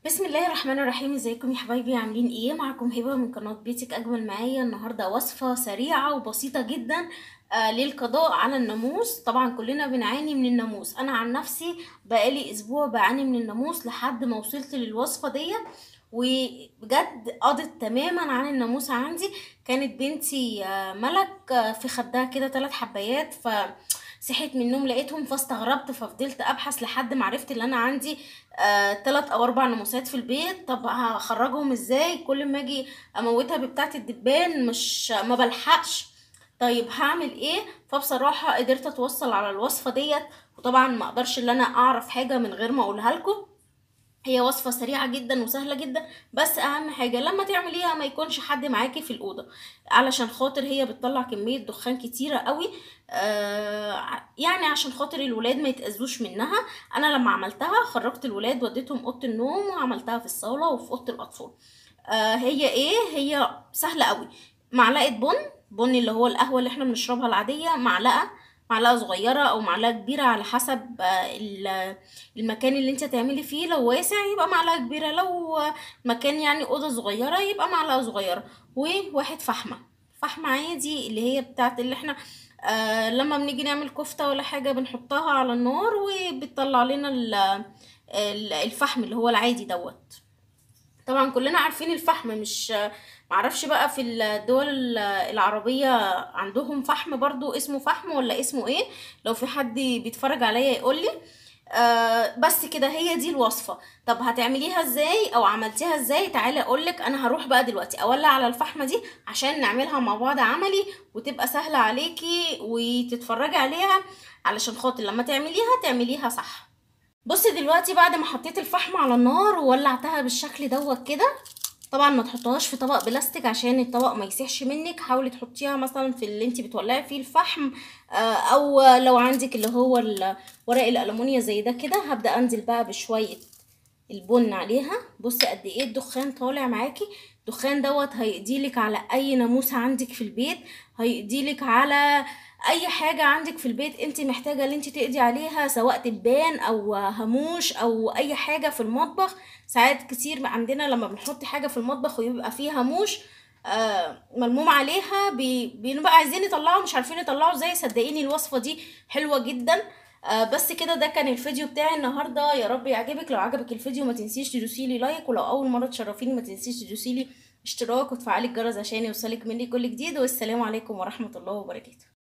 بسم الله الرحمن الرحيم ازيكم يا حبايبي عاملين ايه معكم هبه من قناه بيتك اجمل معايا النهارده وصفه سريعه وبسيطه جدا آه للقضاء على الناموس طبعا كلنا بنعاني من الناموس انا عن نفسي بقالي اسبوع بعاني من الناموس لحد ما وصلت للوصفه دي وبجد قضت تماما عن الناموس عندي كانت بنتي آه ملك آه في خدها كده ثلاث حبايات ف صحيت من النوم لقيتهم فاستغربت ففضلت ابحث لحد ما عرفت ان انا عندي آه تلات او اربع ناموسات في البيت طب هخرجهم ازاي كل ما اجي اموتها ببتاعه الدبان مش ما بلحقش طيب هعمل ايه فبصراحه قدرت اتوصل على الوصفه ديت وطبعا ما اقدرش ان انا اعرف حاجه من غير ما اقولها لكم هي وصفة سريعة جدا وسهلة جدا بس اهم حاجة لما تعمليها ما يكونش حد معاكي في الأوضة علشان خاطر هي بتطلع كمية دخان كتيرة قوي آه يعني عشان خاطر الولاد ما يتأذوش منها انا لما عملتها خرجت الولاد وديتهم أوضة النوم وعملتها في الصالة وفي أوضة الأطفال آه هي ايه هي سهلة قوي معلقة بن بن اللي هو القهوة اللي احنا بنشربها العادية معلقة معلقه صغيره او معلقه كبيره على حسب المكان اللي انت هتعملي فيه لو واسع يبقى معلقه كبيره لو مكان يعني اوضه صغيره يبقى معلقه صغيره وواحد فحمه فحمه عادي اللي هي بتاعت اللي احنا آه لما بنيجي نعمل كفته ولا حاجه بنحطها على النار وبتطلع لنا الفحم اللي هو العادي دوت طبعا كلنا عارفين الفحم مش معرفش بقى في الدول العربية عندهم فحم برضو اسمه فحم ولا اسمه ايه لو في حد بيتفرج عليا يقولي آه بس كده هي دي الوصفة طب هتعمليها ازاي او عملتيها ازاي تعالي اقولك انا هروح بقى دلوقتي اولع على الفحمة دي عشان نعملها مع بعض عملي وتبقى سهلة عليكي وتتفرجي عليها علشان خاطر لما تعمليها تعمليها صح بصي دلوقتي بعد ما حطيت الفحم على النار وولعتها بالشكل دوت كده طبعا ما تحطوهاش في طبق بلاستيك عشان الطبق ما يسيحش منك حاولي تحطيها مثلا في اللي انت بتولعي فيه الفحم او لو عندك اللي هو ورق الالومنيا زي ده كده هبدا انزل بقى بشويه البن عليها بصي قد ايه الدخان طالع معاكي الدخان دوت هيقضيلك على اي ناموسه عندك في البيت هيقضيلك على اي حاجه عندك في البيت انت محتاجه ان انت تقضي عليها سواء دبان او هاموش او اي حاجه في المطبخ ساعات كتير عندنا لما بنحط حاجه في المطبخ ويبقى فيه هاموش آه ملموم عليها بنبقى عايزين نطلعه مش عارفين نطلعه ازاي صدقيني الوصفه دي حلوه جدا آه بس كده ده كان الفيديو بتاعي النهارده يا رب يعجبك لو عجبك الفيديو ما تنسيش تدوسي لي لايك ولو اول مره تشرفيني ما تنسيش تدوسي لي اشتراك وتفعلي الجرس عشان يوصلك مني كل جديد والسلام عليكم ورحمه الله وبركاته